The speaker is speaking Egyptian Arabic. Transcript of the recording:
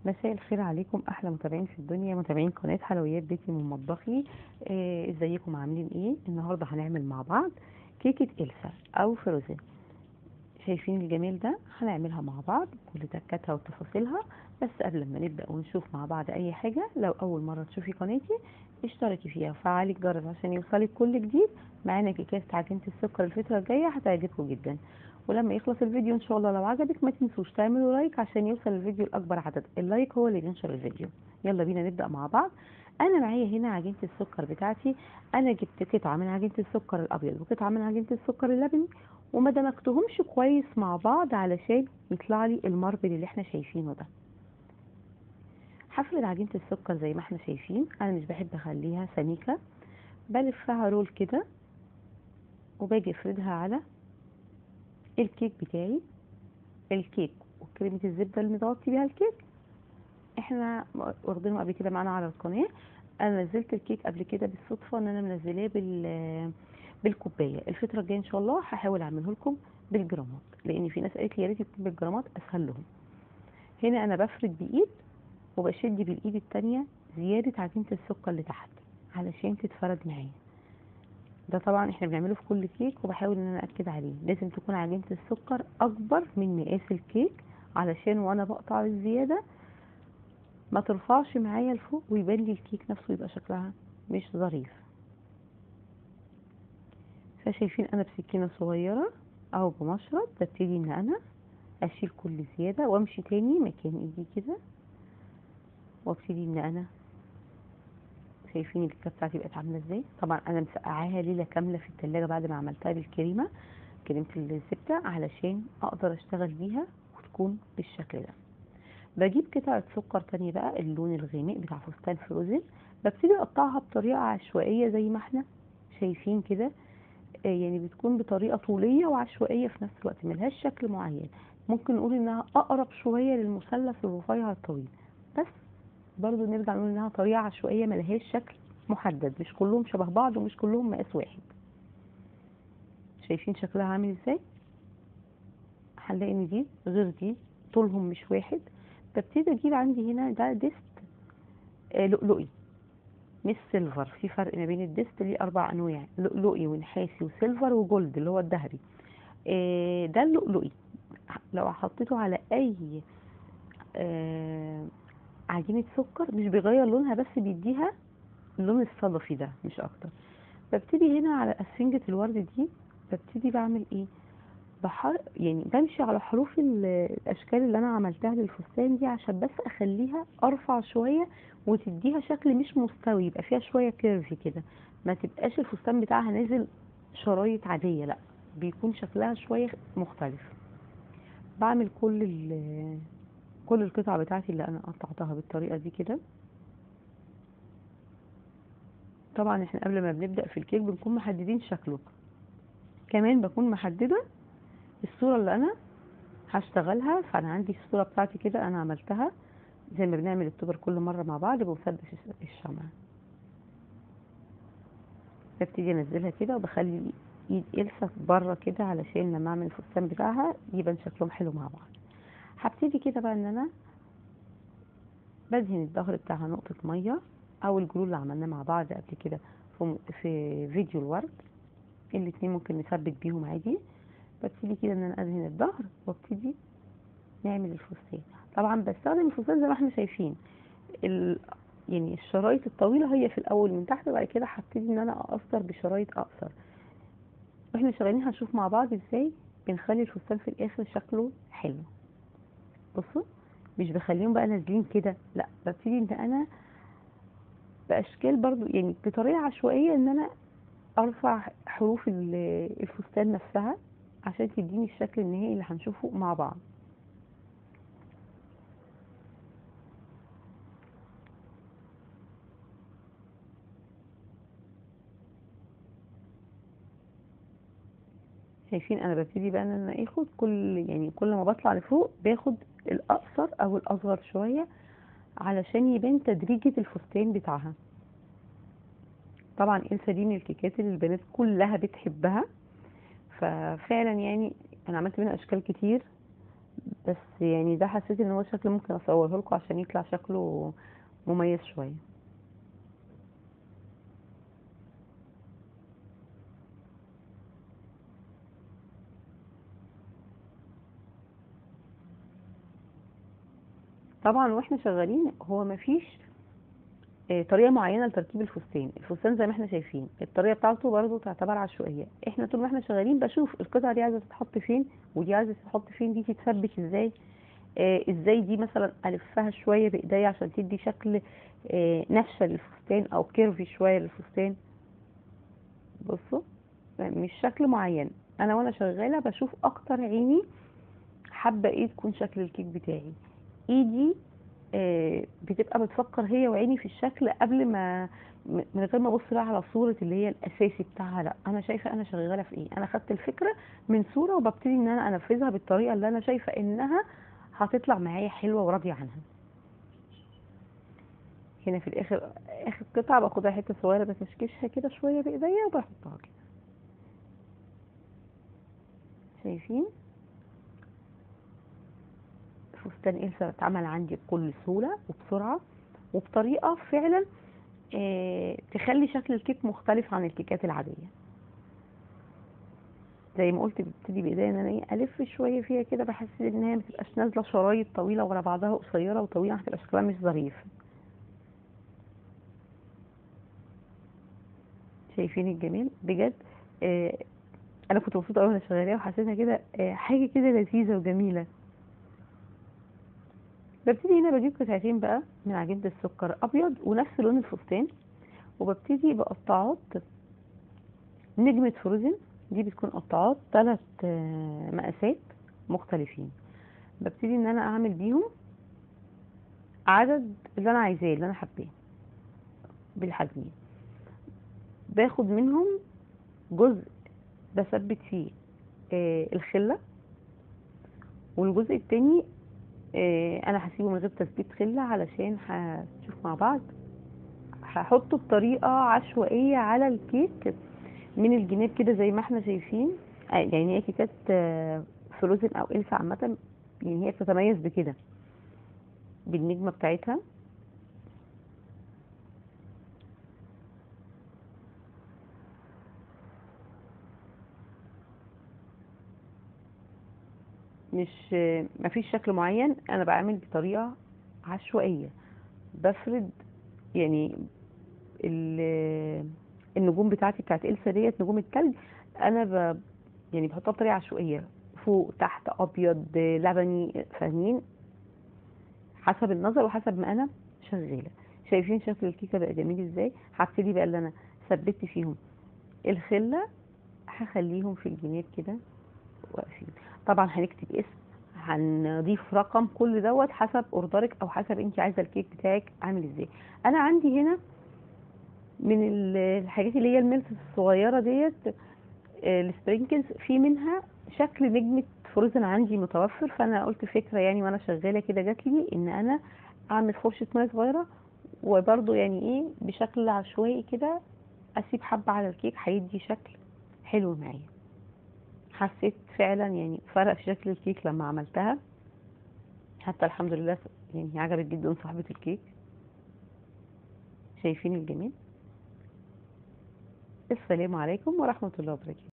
مساء الخير عليكم احلى متابعين في الدنيا متابعين قناه حلويات بيتي من مطبخي آه، ازيكم عاملين ايه النهارده هنعمل مع بعض كيكه إلسا او فروزن شايفين الجمال ده هنعملها مع بعض كل تكاتها وتفاصيلها بس قبل ما نبدا ونشوف مع بعض اي حاجه لو اول مره تشوفي قناتي اشتركي فيها وفعلي الجرس عشان يوصلك كل جديد معانا كيكات عجينه السكر الفتره الجايه هتعجبكم جدا ولما يخلص الفيديو ان شاء الله لو عجبك ما تنسوش تعملوا لايك عشان يوصل الفيديو لاكبر عدد اللايك هو اللي بينشر الفيديو يلا بينا نبدا مع بعض انا معايا هنا عجينه السكر بتاعتي انا جبت قطعه من عجينه السكر الابيض وقطعه من عجينه السكر اللبني وما دمجتهمش كويس مع بعض علشان يطلع لي الماربل اللي احنا شايفينه ده هفرد عجينه السكر زي ما احنا شايفين انا مش بحب اخليها سميكه بلفها رول كده وباجي افردها على الكيك بتاعي الكيك وكريمة الزبدة اللي متغطي بيها الكيك احنا واخدينهم قبل كده معانا على القناة انا نزلت الكيك قبل كده بالصدفة ان انا منزلاه بال بالكوباية الفترة الجاية ان شاء الله هحاول اعمله لكم بالجرامات لان في ناس قالت لي يا ريت يكون بالجرامات اسهل لهم هنا انا بفرد بايد وبشد بالايد التانية زيادة عجينة السكر اللي تحت علشان تتفرد معايا ده طبعا احنا بنعمله في كل كيك وبحاول ان انا اكد عليه لازم تكون عجينه السكر اكبر من مقاس الكيك علشان وانا بقطع الزياده ما ترفعش معايا لفوق ويبان لي الكيك نفسه يبقى شكلها مش ظريف فشايفين انا بسكينه صغيره او بمشرط ببتدي ان انا اشيل كل زياده وامشي تاني مكان ايدي كده وابتدي ان انا شايفين الكيكه بتاعتي بقت عامله ازاي طبعا انا مسقعاها ليله كامله في التلاجة بعد ما عملتها بالكريمه كريمه الزبده علشان اقدر اشتغل بيها وتكون بالشكل ده بجيب قطعه سكر تانية بقى اللون الغامق بتاع فستان فروزن ببتدي اقطعها بطريقه عشوائيه زي ما احنا شايفين كده يعني بتكون بطريقه طوليه وعشوائيه في نفس الوقت ملهاش شكل معين ممكن نقول انها اقرب شويه للمثلث الرفيع الطويل بس برضو نرجع نقول انها طريقه عشوائيه ملهاش شكل محدد مش كلهم شبه بعض ومش كلهم مقاس واحد شايفين شكلها عامل ازاي هنلاقي ان دي غير دي طولهم مش واحد ببتدي اجيب عندي هنا ده ديست آه لؤلؤي مش سيلفر في فرق ما بين الديست ليه اربع انواع لؤلؤي ونحاسي وسيلفر وجولد اللي هو الذهبي آه ده اللؤلؤي لو حطيته على اي آه عجينة سكر مش بيغير لونها بس بيديها اللون الصدفي ده مش اكتر ببتدي هنا على اسفنجة الورد دي ببتدي بعمل ايه بحر يعني بمشي على حروف الاشكال اللي انا عملتها للفستان دي عشان بس اخليها ارفع شوية وتديها شكل مش مستوي يبقى فيها شوية كيرفي كده ما تبقاش الفستان بتاعها نازل شرايط عادية لا بيكون شكلها شوية مختلف بعمل كل كل القطع بتاعتي اللي انا قطعتها بالطريقه دي كده طبعا احنا قبل ما بنبدا في الكيك بنكون محددين شكله كمان بكون محدده الصوره اللي انا هشتغلها فانا عندي الصوره بتاعتي كده انا عملتها زي ما بنعمل التوبر كل مره مع بعض بمسدس الشمع ببتدي انزلها كده وبخلي ايد إلسا بره كده علشان لما اعمل الفستان بتاعها يبان شكلهم حلو مع بعض هبتدي كده بقى ان انا بدهن الظهر بتاعها نقطة مية او الجلول اللي عملناه مع بعض قبل كده في, في فيديو الورد الاتنين ممكن نثبت بيهم عادي ببتدي كده ان انا ادهن الظهر وابتدي نعمل الفستان طبعا بستخدم الفستان زي ما احنا شايفين ال... يعني الشرايط الطويلة هي في الاول من تحت وبعد كده هبتدي ان انا اقصر بشرايط اقصر واحنا شغالين هنشوف مع بعض ازاي بنخلي الفستان في الاخر شكله حلو بصوا مش بخليهم بقى نازلين كده لا ببتدي ان انا باشكال برضو يعني بطريقه عشوائيه ان انا ارفع حروف الفستان نفسها عشان تديني الشكل النهائي اللي هنشوفه مع بعض شايفين انا ببتدي بقى ان انا اخد كل يعني كل ما بطلع لفوق باخد الاقصر او الاصغر شويه علشان يبان تدريجه الفستان بتاعها طبعا إلسا دي من الكيكات اللي البنات كلها بتحبها ففعلا يعني انا عملت منها اشكال كتير بس يعني ده حسيت ان هو شكل ممكن اصوره لكم عشان يطلع شكله مميز شويه طبعا واحنا شغالين هو مفيش آه، طريقه معينه لتركيب الفستان الفستان زي ما احنا شايفين الطريقه بتاعته برضو تعتبر عشوائيه احنا طول ما احنا شغالين بشوف القطعه دي عايزه تتحط فين ودي عايزه تتحط فين دي تتثبت ازاي آه ازاي دي مثلا الفها شويه بايديا عشان تدي شكل آه نفشه للفستان او كيرفي شويه للفستان بصوا مش شكل معين انا وانا شغاله بشوف اكتر عيني حابه ايه تكون شكل الكيك بتاعي ايدي آه، بتبقى بتفكر هي وعيني في الشكل قبل ما م- من غير ما ابص بقى على صوره اللي هي الاساسي بتاعها لا انا شايفه انا شغاله في ايه انا خدت الفكره من صوره وببتدي ان انا انفذها بالطريقه اللي انا شايفه انها هتطلع معايا حلوه وراضيه عنها هنا في الاخر اخر قطعه باخدها حته صغيره بكشكشها كده شويه بايديا وبحطها كده شايفين فستان إلسا اتعمل عندي بكل سهولة وبسرعة وبطريقة فعلا آه، تخلي شكل الكيك مختلف عن الكيكات العادية زي ما قلت ببتدي بايديا ان انا ايه الف شويه فيها كده بحس ان هي متبقاش نازله شرايط طويله ورا بعضها قصيره وطويله هتبقى شكلها مش ظريف شايفين الجمال بجد آه انا كنت مبسوطه قوي وانا شغاله وحسيتها كده آه حاجه كده لذيذه وجميله ببتدي هنا بجيب قطعتين بقى من عجينة السكر أبيض ونفس لون الفستان وببتدي بقطعات نجمة فروزن دي بتكون قطعات ثلاث مقاسات مختلفين ببتدي ان انا اعمل بيهم عدد اللي انا عايزاه اللي انا حباه بالحجم باخد منهم جزء بثبت فيه آه، الخلة والجزء التاني آه، انا هسيبه من غير تثبيت خلة علشان هنشوف مع بعض هحطه بطريقة عشوائية على الكيك من الجناب كده زي ما احنا شايفين آه، يعني هي كيكات آه، فروزن او إلسا عامة يعني هي بتتميز بكده بالنجمة بتاعتها مش مفيش شكل معين انا بعمل بطريقه عشوائيه بفرد يعني ال- النجوم بتاعتي بتاعت إلسا ديت نجوم التلج انا ب يعني بحطها بطريقه عشوائيه فوق تحت ابيض لبني فاهمين حسب النظر وحسب ما انا شغاله شايفين شكل الكيكه بقى جميل ازاي هبتدي بقى اللي انا ثبت فيهم الخله هخليهم في الجناب كده واقفين طبعا هنكتب اسم هنضيف رقم كل دوت حسب اوردرك او حسب انت عايزه الكيك بتاعك عامل ازاي انا عندي هنا من ال- الحاجات اللي هي الملس الصغيره ديت آه، السبرينكلز في منها شكل نجمه فروزن عندي متوفر فانا قلت فكره يعني وانا شغاله كده جات لي ان انا اعمل فرشه ميه صغيره وبرده يعني ايه بشكل عشوائي كده اسيب حبه على الكيك هيدي شكل حلو معايا حسيت فعلا يعني فرق في شكل الكيك لما عملتها حتى الحمد لله يعني عجبت جدا صاحبة الكيك شايفين الجمال السلام عليكم ورحمة الله وبركاته